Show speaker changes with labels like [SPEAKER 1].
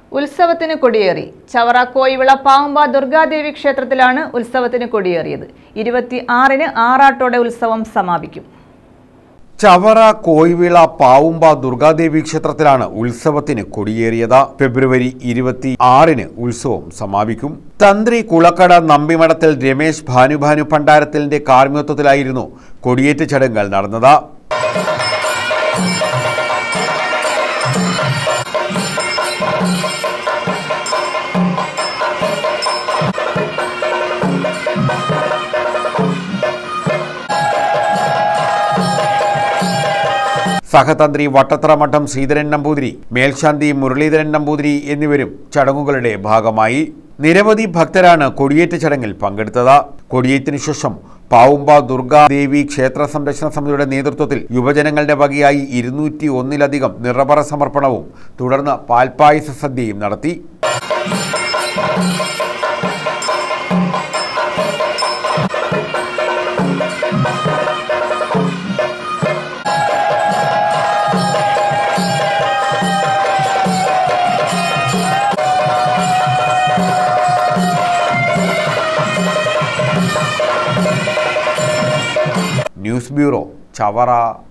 [SPEAKER 1] ഉത്സവത്തിന് കൊടിയേറി ചവറ കോയിവിള പാവുമ്പ ദുർഗാദേവി ക്ഷേത്രത്തിലാണ് ഉത്സവത്തിന് കൊടിയേറിയത് ഇരുപത്തി ആറിന് ആറാട്ടോടെ ഉത്സവം സമാപിക്കും
[SPEAKER 2] ചവറ കോയിവിള പാവുമ്പ ദുർഗാദേവി ക്ഷേത്രത്തിലാണ് ഉത്സവത്തിന് കൊടിയേറിയത് ഫെബ്രുവരി ഇരുപത്തി ആറിന് ഉത്സവം സമാപിക്കും തന്ത്രി കുളക്കട നമ്പിമഠത്തിൽ രമേശ് ഭാനുഭാനു ഭണ്ഡാരത്തിലിന്റെ കാർമ്മികത്വത്തിലായിരുന്നു കൊടിയേറ്റ് ചടങ്ങുകൾ നടന്നത് സഹതന്ത്രി വട്ടത്തറ മഠം ശ്രീധരൻ നമ്പൂതിരി മേൽശാന്തി മുരളീധരൻ നമ്പൂതിരി എന്നിവരും ചടങ്ങുകളുടെ ഭാഗമായി നിരവധി ഭക്തരാണ് കൊടിയേറ്റ് ചടങ്ങിൽ പങ്കെടുത്തത് കൊടിയേറ്റിനു ശേഷം പാവുമ്പ ദുർഗാദേവി ക്ഷേത്ര സംരക്ഷണ സമിതിയുടെ നേതൃത്വത്തിൽ യുവജനങ്ങളുടെ വകയായി ഇരുന്നൂറ്റി ഒന്നിലധികം നിറപറ സമർപ്പണവും തുടർന്ന് പാൽപ്പായസ സദ്യയും നടത്തി ന്യൂസ് ബ്യൂറോ ചവറ